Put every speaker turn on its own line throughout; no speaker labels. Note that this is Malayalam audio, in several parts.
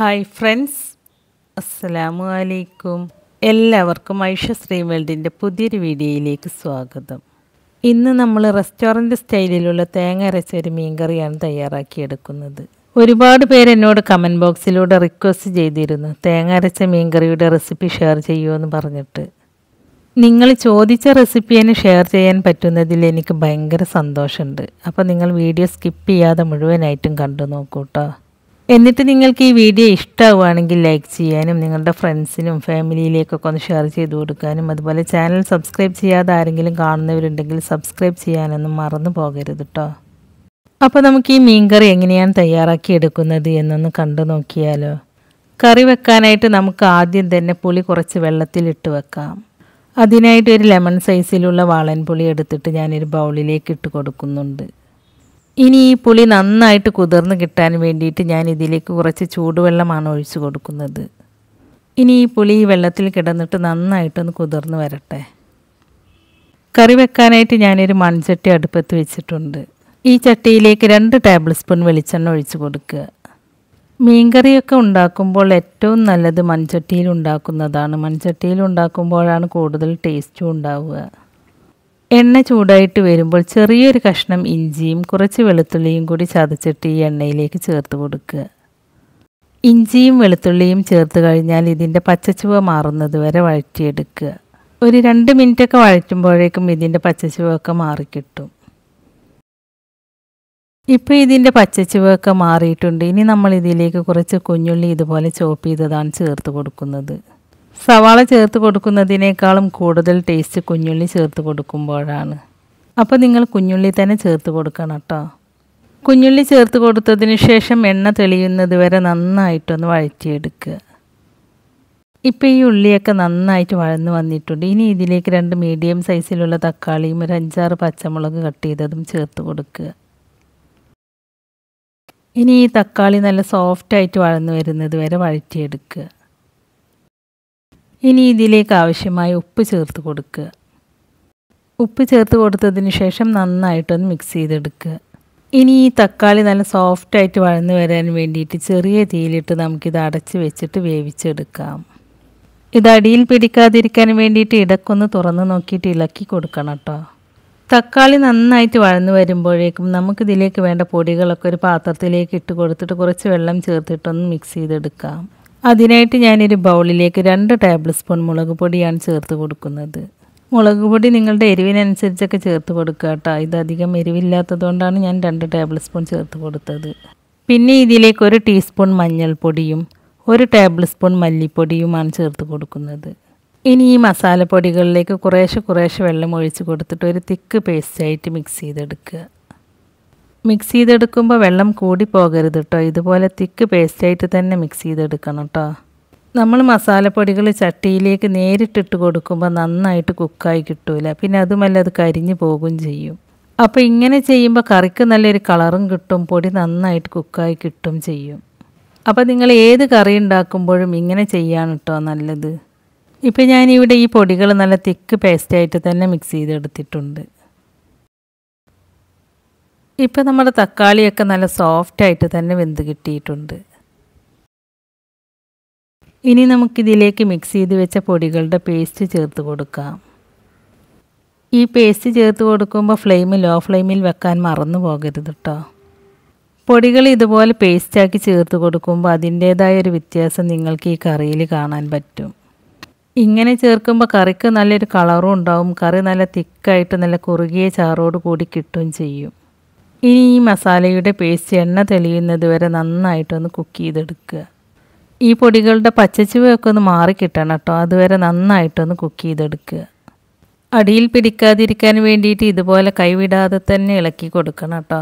ഹായ് ഫ്രണ്ട്സ് അസ്സലാമു അലൈക്കും എല്ലാവർക്കും ഐഷ ശ്രീ വേൾഡിൻ്റെ പുതിയൊരു വീഡിയോയിലേക്ക് സ്വാഗതം ഇന്ന് നമ്മൾ റെസ്റ്റോറൻറ്റ് സ്റ്റൈലിലുള്ള തേങ്ങ അരച്ച ഒരു മീൻകറിയാണ് തയ്യാറാക്കിയെടുക്കുന്നത് ഒരുപാട് പേര് എന്നോട് കമൻറ്റ് ബോക്സിലൂടെ റിക്വസ്റ്റ് ചെയ്തിരുന്നു തേങ്ങ അരച്ച മീൻകറിയുടെ റെസിപ്പി ഷെയർ ചെയ്യുമെന്ന് പറഞ്ഞിട്ട് നിങ്ങൾ ചോദിച്ച റെസിപ്പി തന്നെ ഷെയർ ചെയ്യാൻ പറ്റുന്നതിൽ എനിക്ക് ഭയങ്കര സന്തോഷമുണ്ട് അപ്പോൾ നിങ്ങൾ വീഡിയോ സ്കിപ്പ് ചെയ്യാതെ മുഴുവനായിട്ടും കണ്ടു നോക്കൂ കേട്ടോ എന്നിട്ട് നിങ്ങൾക്ക് ഈ വീഡിയോ ഇഷ്ടമാവുകയാണെങ്കിൽ ലൈക്ക് ചെയ്യാനും നിങ്ങളുടെ ഫ്രണ്ട്സിനും ഫാമിലിയിലേക്കൊക്കെ ഒന്ന് ഷെയർ ചെയ്ത് കൊടുക്കാനും അതുപോലെ ചാനൽ സബ്സ്ക്രൈബ് ചെയ്യാതെ ആരെങ്കിലും കാണുന്നവരുണ്ടെങ്കിൽ സബ്സ്ക്രൈബ് ചെയ്യാനൊന്നും മറന്നു പോകരുത് കേട്ടോ അപ്പോൾ നമുക്ക് ഈ മീൻകറി എങ്ങനെയാണ് തയ്യാറാക്കി എടുക്കുന്നത് എന്നൊന്ന് കണ്ടു നോക്കിയാലോ കറി വെക്കാനായിട്ട് നമുക്ക് ആദ്യം തന്നെ പുളി കുറച്ച് വെള്ളത്തിലിട്ട് വെക്കാം അതിനായിട്ട് ഒരു ലെമൺ സൈസിലുള്ള വാളൻ പുളി എടുത്തിട്ട് ഞാനൊരു ബൗളിലേക്ക് ഇട്ട് കൊടുക്കുന്നുണ്ട് ഇനി ഈ പുളി നന്നായിട്ട് കുതിർന്ന് കിട്ടാൻ വേണ്ടിയിട്ട് ഞാൻ ഇതിലേക്ക് കുറച്ച് ചൂടുവെള്ളമാണ് ഒഴിച്ചു കൊടുക്കുന്നത് ഇനി ഈ പുളി ഈ വെള്ളത്തിൽ കിടന്നിട്ട് നന്നായിട്ടൊന്ന് കുതിർന്ന് വരട്ടെ കറി വെക്കാനായിട്ട് ഞാനൊരു മൺചട്ടി അടുപ്പത്ത് വെച്ചിട്ടുണ്ട് ഈ ചട്ടിയിലേക്ക് രണ്ട് ടേബിൾ സ്പൂൺ വെളിച്ചെണ്ണ ഒഴിച്ചു കൊടുക്കുക മീൻകറിയൊക്കെ ഉണ്ടാക്കുമ്പോൾ ഏറ്റവും നല്ലത് മൺചട്ടിയിൽ ഉണ്ടാക്കുന്നതാണ് മൺചട്ടിയിൽ ഉണ്ടാക്കുമ്പോഴാണ് കൂടുതൽ ടേസ്റ്റും ഉണ്ടാവുക എണ്ണ ചൂടായിട്ട് വരുമ്പോൾ ചെറിയൊരു കഷ്ണം ഇഞ്ചിയും കുറച്ച് വെളുത്തുള്ളിയും കൂടി ചതച്ചിട്ട് ഈ എണ്ണയിലേക്ക് ചേർത്ത് കൊടുക്കുക ഇഞ്ചിയും വെളുത്തുള്ളിയും ചേർത്ത് കഴിഞ്ഞാൽ ഇതിൻ്റെ പച്ചച്ചുവ മാറുന്നത് വരെ വഴറ്റിയെടുക്കുക ഒരു രണ്ട് മിനിറ്റൊക്കെ വഴറ്റുമ്പോഴേക്കും ഇതിൻ്റെ പച്ചച്ചുവൊക്കെ മാറിക്കിട്ടും ഇപ്പോൾ ഇതിൻ്റെ പച്ചച്ചുവൊക്കെ മാറിയിട്ടുണ്ട് ഇനി നമ്മൾ ഇതിലേക്ക് കുറച്ച് കുഞ്ഞുള്ളി ഇതുപോലെ ചോപ്പ് ചെയ്തതാണ് ചേർത്ത് കൊടുക്കുന്നത് സവാള ചേർത്ത് കൊടുക്കുന്നതിനേക്കാളും കൂടുതൽ ടേസ്റ്റ് കുഞ്ഞുള്ളി ചേർത്ത് കൊടുക്കുമ്പോഴാണ് അപ്പോൾ നിങ്ങൾ കുഞ്ഞുള്ളി തന്നെ ചേർത്ത് കൊടുക്കണം കേട്ടോ കുഞ്ഞുള്ളി ചേർത്ത് കൊടുത്തതിന് ശേഷം എണ്ണ തെളിയുന്നത് വരെ നന്നായിട്ടൊന്ന് വഴറ്റിയെടുക്കുക ഇപ്പോൾ ഈ ഉള്ളിയൊക്കെ നന്നായിട്ട് വഴന്ന് വന്നിട്ടുണ്ട് ഇനി ഇതിലേക്ക് രണ്ട് മീഡിയം സൈസിലുള്ള തക്കാളിയും ഒരു അഞ്ചാറ് പച്ചമുളക് കട്ട് ചെയ്തതും ചേർത്ത് കൊടുക്കുക ഇനി ഈ തക്കാളി നല്ല സോഫ്റ്റായിട്ട് വഴന്ന് വരുന്നത് വരെ വഴറ്റിയെടുക്കുക ഇനി ഇതിലേക്ക് ആവശ്യമായ ഉപ്പ് ചേർത്ത് കൊടുക്കുക ഉപ്പ് ചേർത്ത് കൊടുത്തതിന് ശേഷം നന്നായിട്ടൊന്ന് മിക്സ് ചെയ്തെടുക്കുക ഇനി ഈ തക്കാളി നല്ല സോഫ്റ്റായിട്ട് വഴന്ന് വരാൻ വേണ്ടിയിട്ട് ചെറിയ തീയിലിട്ട് നമുക്കിത് അടച്ച് വെച്ചിട്ട് വേവിച്ചെടുക്കാം ഇത് അടിയിൽ പിടിക്കാതിരിക്കാൻ വേണ്ടിയിട്ട് ഇടക്കൊന്ന് തുറന്ന് നോക്കിയിട്ട് ഇളക്കി കൊടുക്കണം കേട്ടോ തക്കാളി നന്നായിട്ട് വഴന്ന് വരുമ്പോഴേക്കും നമുക്കിതിലേക്ക് വേണ്ട പൊടികളൊക്കെ ഒരു പാത്രത്തിലേക്ക് ഇട്ട് കൊടുത്തിട്ട് കുറച്ച് വെള്ളം ചേർത്തിട്ടൊന്ന് മിക്സ് ചെയ്തെടുക്കാം അതിനായിട്ട് ഞാനൊരു ബൗളിലേക്ക് രണ്ട് ടേബിൾ സ്പൂൺ മുളക് പൊടിയാണ് ചേർത്ത് കൊടുക്കുന്നത് മുളക് പൊടി നിങ്ങളുടെ എരിവിനനുസരിച്ചൊക്കെ ചേർത്ത് കൊടുക്കുക കേട്ടോ ഇത് അധികം എരിവില്ലാത്തതുകൊണ്ടാണ് ഞാൻ രണ്ട് ടേബിൾ സ്പൂൺ ചേർത്ത് കൊടുത്തത് പിന്നെ ഇതിലേക്ക് ഒരു ടീസ്പൂൺ മഞ്ഞൾപ്പൊടിയും ഒരു ടേബിൾ സ്പൂൺ മല്ലിപ്പൊടിയുമാണ് ചേർത്ത് കൊടുക്കുന്നത് ഇനി ഈ മസാലപ്പൊടികളിലേക്ക് കുറേശ്ശെ കുറേശ്ശെ വെള്ളം ഒഴിച്ച് കൊടുത്തിട്ട് ഒരു തിക്ക് പേസ്റ്റായിട്ട് മിക്സ് ചെയ്തെടുക്കുക മിക്സ് ചെയ്തെടുക്കുമ്പോൾ വെള്ളം കൂടി പോകരുത് കേട്ടോ ഇതുപോലെ തിക്ക് പേസ്റ്റായിട്ട് തന്നെ മിക്സ് ചെയ്തെടുക്കണം കേട്ടോ നമ്മൾ മസാലപ്പൊടികൾ ചട്ടിയിലേക്ക് നേരിട്ടിട്ട് കൊടുക്കുമ്പോൾ നന്നായിട്ട് കുക്കായി കിട്ടൂല പിന്നെ അതുമല്ല അത് കരിഞ്ഞു പോകും ചെയ്യും അപ്പോൾ ഇങ്ങനെ ചെയ്യുമ്പോൾ കറിക്ക് നല്ലൊരു കളറും കിട്ടും പൊടി നന്നായിട്ട് കുക്കായി കിട്ടും ചെയ്യും അപ്പോൾ നിങ്ങൾ ഏത് കറി ഉണ്ടാക്കുമ്പോഴും ഇങ്ങനെ ചെയ്യാണ് കേട്ടോ നല്ലത് ഇപ്പോൾ ഞാനിവിടെ ഈ പൊടികൾ നല്ല തിക്ക് പേസ്റ്റായിട്ട് തന്നെ മിക്സ് ചെയ്തെടുത്തിട്ടുണ്ട് ഇപ്പോൾ നമ്മുടെ തക്കാളിയൊക്കെ നല്ല സോഫ്റ്റായിട്ട് തന്നെ വെന്ത് കിട്ടിയിട്ടുണ്ട് ഇനി നമുക്കിതിലേക്ക് മിക്സ് ചെയ്ത് വെച്ച പൊടികളുടെ പേസ്റ്റ് ചേർത്ത് കൊടുക്കാം ഈ പേസ്റ്റ് ചേർത്ത് കൊടുക്കുമ്പോൾ ഫ്ലെയിം ലോ ഫ്ലെയിമിൽ വെക്കാൻ മറന്നു പോകരുത് കേട്ടോ പൊടികൾ ഇതുപോലെ പേസ്റ്റാക്കി ചേർത്ത് കൊടുക്കുമ്പോൾ അതിൻ്റേതായ ഒരു വ്യത്യാസം നിങ്ങൾക്ക് ഈ കറിയിൽ കാണാൻ പറ്റും ഇങ്ങനെ ചേർക്കുമ്പോൾ കറിക്ക് നല്ലൊരു കളറും ഉണ്ടാവും കറി നല്ല തിക്കായിട്ട് നല്ല കുറുകിയ ചാറോട് കൂടി കിട്ടുകയും ചെയ്യും ഇനി ഈ മസാലയുടെ പേസ്റ്റ് എണ്ണ തെളിയുന്നത് വരെ നന്നായിട്ടൊന്ന് കുക്ക് ചെയ്തെടുക്കുക ഈ പൊടികളുടെ പച്ചച്ചുവയൊക്കെ ഒന്ന് മാറി കിട്ടണം കേട്ടോ അതുവരെ നന്നായിട്ടൊന്ന് കുക്ക് ചെയ്തെടുക്കുക അടിയിൽ പിടിക്കാതിരിക്കാൻ വേണ്ടിയിട്ട് ഇതുപോലെ കൈവിടാതെ തന്നെ ഇളക്കി കൊടുക്കണം കേട്ടോ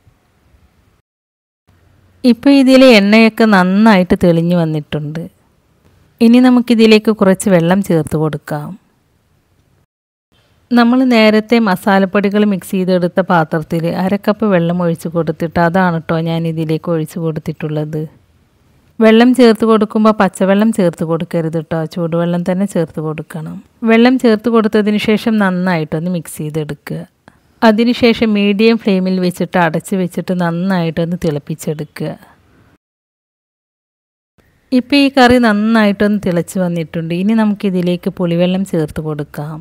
ഇപ്പോൾ ഇതിലെ എണ്ണയൊക്കെ നന്നായിട്ട് തെളിഞ്ഞു വന്നിട്ടുണ്ട് ഇനി നമുക്കിതിലേക്ക് കുറച്ച് വെള്ളം ചേർത്ത് കൊടുക്കാം നമ്മൾ നേരത്തെ മസാലപ്പൊടികൾ മിക്സ് ചെയ്തെടുത്ത പാത്രത്തിൽ അരക്കപ്പ് വെള്ളം ഒഴിച്ച് കൊടുത്തിട്ട് അതാണ് കേട്ടോ ഞാൻ ഇതിലേക്ക് ഒഴിച്ച് കൊടുത്തിട്ടുള്ളത് വെള്ളം ചേർത്ത് കൊടുക്കുമ്പോൾ പച്ചവെള്ളം ചേർത്ത് കൊടുക്കരുത് കേട്ടോ ചൂടുവെള്ളം തന്നെ ചേർത്ത് കൊടുക്കണം വെള്ളം ചേർത്ത് കൊടുത്തതിന് ശേഷം നന്നായിട്ടൊന്ന് മിക്സ് ചെയ്തെടുക്കുക അതിനുശേഷം മീഡിയം ഫ്ലെയിമിൽ വെച്ചിട്ട് അടച്ച് വെച്ചിട്ട് നന്നായിട്ടൊന്ന് തിളപ്പിച്ചെടുക്കുക ഇപ്പോൾ ഈ കറി നന്നായിട്ടൊന്ന് തിളച്ച് വന്നിട്ടുണ്ട് ഇനി നമുക്കിതിലേക്ക് പുളിവെള്ളം ചേർത്ത് കൊടുക്കാം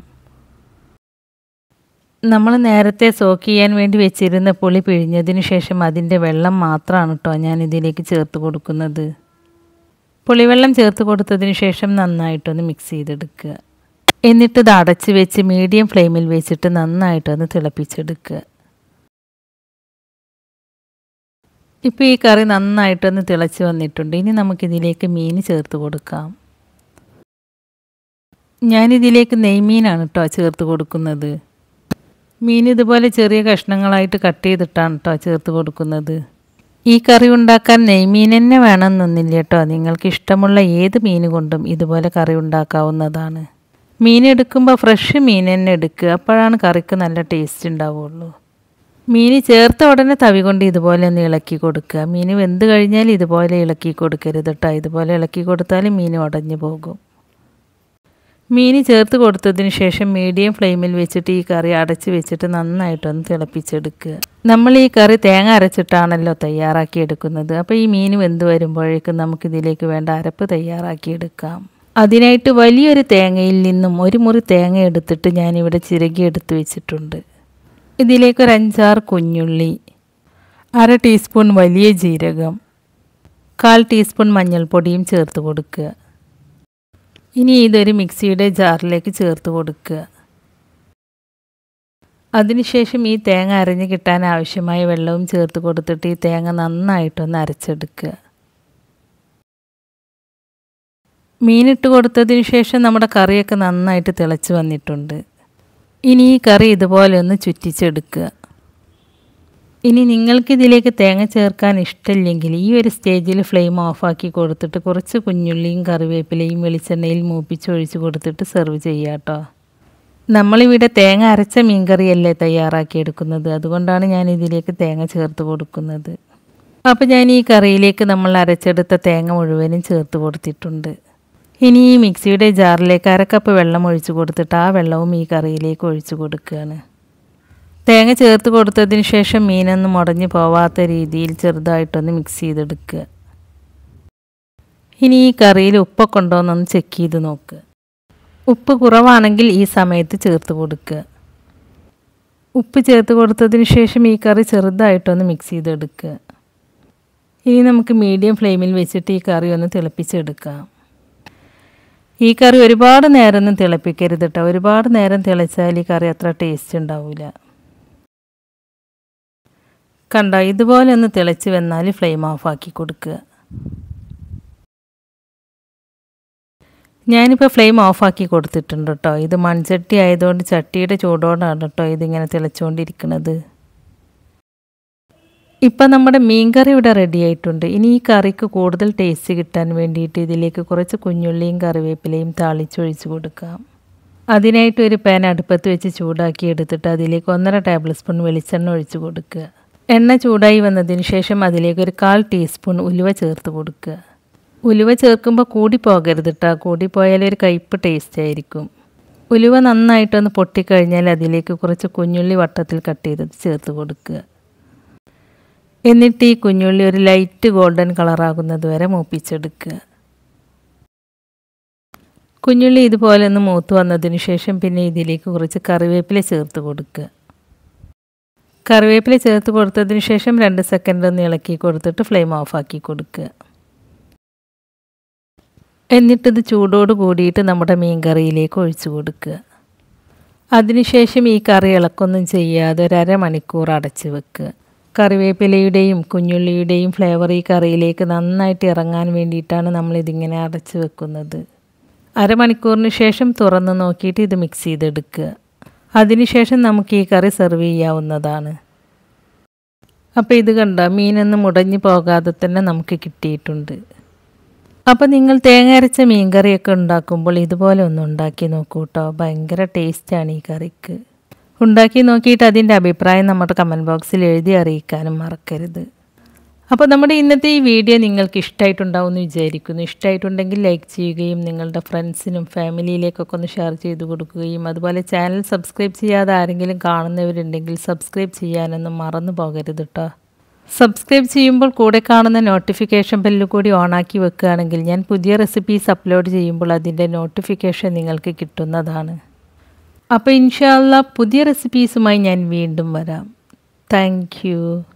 നമ്മൾ നേരത്തെ സോക്ക് ചെയ്യാൻ വേണ്ടി വെച്ചിരുന്ന പുളി പിഴിഞ്ഞതിന് ശേഷം അതിൻ്റെ വെള്ളം മാത്രമാണ് കേട്ടോ ഞാൻ ഇതിലേക്ക് ചേർത്ത് കൊടുക്കുന്നത് പുളിവെള്ളം ചേർത്ത് കൊടുത്തതിന് ശേഷം നന്നായിട്ടൊന്ന് മിക്സ് ചെയ്തെടുക്കുക എന്നിട്ട് ഇത് അടച്ച് വെച്ച് മീഡിയം ഫ്ലെയിമിൽ വെച്ചിട്ട് നന്നായിട്ടൊന്ന് തിളപ്പിച്ചെടുക്കുക ഇപ്പോൾ ഈ കറി നന്നായിട്ടൊന്ന് തിളച്ച് വന്നിട്ടുണ്ട് ഇനി നമുക്കിതിലേക്ക് മീൻ ചേർത്ത് കൊടുക്കാം ഞാനിതിലേക്ക് നെയ്മീനാണ് കേട്ടോ ചേർത്ത് കൊടുക്കുന്നത് മീൻ ഇതുപോലെ ചെറിയ കഷ്ണങ്ങളായിട്ട് കട്ട് ചെയ്തിട്ടാണ് കേട്ടോ ചേർത്ത് കൊടുക്കുന്നത് ഈ കറി ഉണ്ടാക്കാൻ നെയ്മീൻ തന്നെ വേണമെന്നൊന്നില്ല കേട്ടോ നിങ്ങൾക്ക് ഇഷ്ടമുള്ള ഏത് മീൻ കൊണ്ടും ഇതുപോലെ കറി ഉണ്ടാക്കാവുന്നതാണ് മീൻ എടുക്കുമ്പോൾ ഫ്രഷ് മീൻ തന്നെ എടുക്കുക അപ്പോഴാണ് കറിക്ക് നല്ല ടേസ്റ്റ് ഉണ്ടാവുള്ളൂ മീൻ ചേർത്ത ഉടനെ തവി കൊണ്ട് ഇതുപോലെ ഒന്ന് ഇളക്കി കൊടുക്കുക മീൻ വെന്ത് കഴിഞ്ഞാൽ ഇതുപോലെ ഇളക്കി കൊടുക്കരുത് കേട്ടോ ഇതുപോലെ ഇളക്കി കൊടുത്താൽ മീൻ ഉടഞ്ഞു പോകും മീൻ ചേർത്ത് കൊടുത്തതിന് ശേഷം മീഡിയം ഫ്ലെയിമിൽ വെച്ചിട്ട് ഈ കറി അടച്ച് വെച്ചിട്ട് നന്നായിട്ടൊന്ന് തിളപ്പിച്ചെടുക്കുക നമ്മൾ ഈ കറി തേങ്ങ അരച്ചിട്ടാണല്ലോ തയ്യാറാക്കി എടുക്കുന്നത് അപ്പോൾ ഈ മീൻ വെന്ത് വരുമ്പോഴേക്കും നമുക്കിതിലേക്ക് വേണ്ട അരപ്പ് തയ്യാറാക്കിയെടുക്കാം അതിനായിട്ട് വലിയൊരു തേങ്ങയിൽ നിന്നും ഒരു മുറി തേങ്ങ എടുത്തിട്ട് ഞാനിവിടെ ചിരകി എടുത്ത് വെച്ചിട്ടുണ്ട് ഇതിലേക്ക് ഒരു അഞ്ചാറ് കുഞ്ഞുള്ളി അര ടീസ്പൂൺ വലിയ ജീരകം കാൽ ടീസ്പൂൺ മഞ്ഞൾപ്പൊടിയും ചേർത്ത് കൊടുക്കുക ഇനി ഇതൊരു മിക്സിയുടെ ജാറിലേക്ക് ചേർത്ത് കൊടുക്കുക അതിനുശേഷം ഈ തേങ്ങ അരഞ്ഞ് കിട്ടാൻ ആവശ്യമായ വെള്ളവും ചേർത്ത് കൊടുത്തിട്ട് ഈ തേങ്ങ നന്നായിട്ടൊന്ന് അരച്ചെടുക്കുക മീനിട്ട് കൊടുത്തതിന് ശേഷം നമ്മുടെ കറിയൊക്കെ നന്നായിട്ട് തിളച്ച് വന്നിട്ടുണ്ട് ഇനി ഈ കറി ഇതുപോലെ ഒന്ന് ചുറ്റിച്ചെടുക്കുക ഇനി നിങ്ങൾക്കിതിലേക്ക് തേങ്ങ ചേർക്കാൻ ഇഷ്ടമില്ലെങ്കിൽ ഈ ഒരു സ്റ്റേജിൽ ഫ്ലെയിം ഓഫാക്കി കൊടുത്തിട്ട് കുറച്ച് കുഞ്ഞുള്ളിയും കറിവേപ്പിലയും വെളിച്ചെണ്ണയിൽ മൂപ്പിച്ചൊഴിച്ച് കൊടുത്തിട്ട് സെർവ് ചെയ്യാം കേട്ടോ നമ്മളിവിടെ തേങ്ങ അരച്ച മീൻകറിയല്ലേ തയ്യാറാക്കിയെടുക്കുന്നത് അതുകൊണ്ടാണ് ഞാൻ ഇതിലേക്ക് തേങ്ങ ചേർത്ത് കൊടുക്കുന്നത് അപ്പോൾ ഞാൻ ഈ കറിയിലേക്ക് നമ്മൾ അരച്ചെടുത്ത തേങ്ങ മുഴുവനും ചേർത്ത് കൊടുത്തിട്ടുണ്ട് ഇനി ഈ മിക്സിയുടെ ജാറിലേക്ക് അരക്കപ്പ് വെള്ളം ഒഴിച്ച് കൊടുത്തിട്ട് ആ വെള്ളവും ഈ കറിയിലേക്ക് ഒഴിച്ച് കൊടുക്കുകയാണ് തേങ്ങ ചേർത്ത് കൊടുത്തതിന് ശേഷം മീനൊന്നും മുടഞ്ഞു പോവാത്ത രീതിയിൽ ചെറുതായിട്ടൊന്ന് മിക്സ് ചെയ്തെടുക്കുക ഇനി ഈ കറിയിൽ ഉപ്പൊക്കെ ഉണ്ടോയെന്നൊന്ന് ചെക്ക് ചെയ്ത് നോക്കുക ഉപ്പ് കുറവാണെങ്കിൽ ഈ സമയത്ത് ചേർത്ത് കൊടുക്കുക ഉപ്പ് ചേർത്ത് കൊടുത്തതിന് ശേഷം ഈ കറി ചെറുതായിട്ടൊന്ന് മിക്സ് ചെയ്തെടുക്കുക ഇനി നമുക്ക് മീഡിയം ഫ്ലെയിമിൽ വെച്ചിട്ട് ഈ കറി ഒന്ന് തിളപ്പിച്ചെടുക്കാം ഈ കറി ഒരുപാട് നേരമൊന്നും തിളപ്പിക്കരുത് കേട്ടോ ഒരുപാട് നേരം തിളച്ചാൽ ഈ കറി അത്ര ടേസ്റ്റ് ഉണ്ടാവില്ല കണ്ട ഇതുപോലെ ഒന്ന് തിളച്ച് വന്നാൽ ഫ്ലെയിം ഓഫാക്കി കൊടുക്കുക ഞാനിപ്പോൾ ഫ്ലെയിം ഓഫാക്കി കൊടുത്തിട്ടുണ്ട് കേട്ടോ ഇത് മൺചട്ടി ആയതുകൊണ്ട് ചട്ടിയുടെ ചൂടോടാണ് കേട്ടോ ഇതിങ്ങനെ തിളച്ചുകൊണ്ടിരിക്കുന്നത് ഇപ്പം നമ്മുടെ മീൻകറി ഇവിടെ റെഡി ആയിട്ടുണ്ട് ഇനി ഈ കറിക്ക് കൂടുതൽ ടേസ്റ്റ് കിട്ടാൻ വേണ്ടിയിട്ട് ഇതിലേക്ക് കുറച്ച് കുഞ്ഞുള്ളിയും കറിവേപ്പിലയും താളിച്ചൊഴിച്ച് കൊടുക്കാം അതിനായിട്ട് ഒരു പാൻ അടുപ്പത്ത് വെച്ച് ചൂടാക്കി എടുത്തിട്ട് അതിലേക്ക് ഒന്നര ടേബിൾ സ്പൂൺ വെളിച്ചെണ്ണ ഒഴിച്ച് കൊടുക്കുക എണ്ണ ചൂടായി വന്നതിന് ശേഷം അതിലേക്ക് ഒരു കാൽ ടീസ്പൂൺ ഉലുവ ചേർത്ത് കൊടുക്കുക ഉലുവ ചേർക്കുമ്പോൾ കൂടി പോകരുത് കേട്ടോ കൂടി പോയാൽ ഒരു കയ്പ്പ് ടേസ്റ്റ് ആയിരിക്കും ഉലുവ നന്നായിട്ടൊന്ന് പൊട്ടിക്കഴിഞ്ഞാൽ അതിലേക്ക് കുറച്ച് കുഞ്ഞുള്ളി വട്ടത്തിൽ കട്ട് ചെയ്തത് ചേർത്ത് കൊടുക്കുക എന്നിട്ട് ഈ കുഞ്ഞുള്ളി ഒരു ലൈറ്റ് ഗോൾഡൻ കളറാകുന്നത് വരെ മൂപ്പിച്ചെടുക്കുക കുഞ്ഞുള്ളി ഇതുപോലെ ഒന്ന് മൂത്ത് വന്നതിന് ശേഷം പിന്നെ ഇതിലേക്ക് കുറച്ച് കറിവേപ്പില ചേർത്ത് കൊടുക്കുക കറിവേപ്പില ചേർത്ത് കൊടുത്തതിന് ശേഷം രണ്ട് സെക്കൻഡ് ഒന്ന് ഇളക്കി കൊടുത്തിട്ട് ഫ്ലെയിം ഓഫാക്കി കൊടുക്കുക എന്നിട്ടിത് ചൂടോട് കൂടിയിട്ട് നമ്മുടെ മീൻ കറിയിലേക്ക് ഒഴിച്ചു കൊടുക്കുക അതിനുശേഷം ഈ കറി ഇളക്കൊന്നും ചെയ്യാതെ ഒരു അരമണിക്കൂർ അടച്ച് വെക്കുക കറിവേപ്പിലയുടെയും കുഞ്ഞുള്ളിയുടെയും ഫ്ലേവർ ഈ കറിയിലേക്ക് നന്നായിട്ട് ഇറങ്ങാൻ വേണ്ടിയിട്ടാണ് നമ്മളിതിങ്ങനെ അടച്ച് വെക്കുന്നത് അരമണിക്കൂറിന് ശേഷം തുറന്ന് നോക്കിയിട്ട് ഇത് മിക്സ് ചെയ്തെടുക്കുക അതിനുശേഷം നമുക്ക് ഈ കറി സെർവ് ചെയ്യാവുന്നതാണ് അപ്പോൾ ഇത് കണ്ട മീനൊന്നും മുടഞ്ഞു പോകാതെ തന്നെ നമുക്ക് കിട്ടിയിട്ടുണ്ട് അപ്പോൾ നിങ്ങൾ തേങ്ങ അരച്ച മീൻ കറിയൊക്കെ ഉണ്ടാക്കുമ്പോൾ ഇതുപോലെ ഒന്ന് ഉണ്ടാക്കി നോക്കൂ കേട്ടോ ഭയങ്കര ടേസ്റ്റാണ് ഈ കറിക്ക് ഉണ്ടാക്കി നോക്കിയിട്ട് അതിൻ്റെ അഭിപ്രായം നമ്മുടെ കമൻറ്റ് ബോക്സിൽ എഴുതി അറിയിക്കാനും മറക്കരുത് അപ്പോൾ നമ്മുടെ ഇന്നത്തെ ഈ വീഡിയോ നിങ്ങൾക്ക് ഇഷ്ടമായിട്ടുണ്ടാവും എന്ന് വിചാരിക്കുന്നു ഇഷ്ടമായിട്ടുണ്ടെങ്കിൽ ലൈക്ക് ചെയ്യുകയും നിങ്ങളുടെ ഫ്രണ്ട്സിനും ഫാമിലിയിലേക്കൊക്കെ ഒന്ന് ഷെയർ ചെയ്ത് കൊടുക്കുകയും അതുപോലെ ചാനൽ സബ്സ്ക്രൈബ് ചെയ്യാതെ ആരെങ്കിലും കാണുന്നവരുണ്ടെങ്കിൽ സബ്സ്ക്രൈബ് ചെയ്യാനൊന്നും മറന്നു പോകരുത് കേട്ടോ സബ്സ്ക്രൈബ് ചെയ്യുമ്പോൾ കൂടെ കാണുന്ന നോട്ടിഫിക്കേഷൻ ബെല്ല് കൂടി ഓണാക്കി വെക്കുകയാണെങ്കിൽ ഞാൻ പുതിയ റെസിപ്പീസ് അപ്ലോഡ് ചെയ്യുമ്പോൾ അതിൻ്റെ നോട്ടിഫിക്കേഷൻ നിങ്ങൾക്ക് കിട്ടുന്നതാണ് അപ്പോൾ ഇൻഷാല്ല പുതിയ റെസിപ്പീസുമായി ഞാൻ വീണ്ടും വരാം താങ്ക്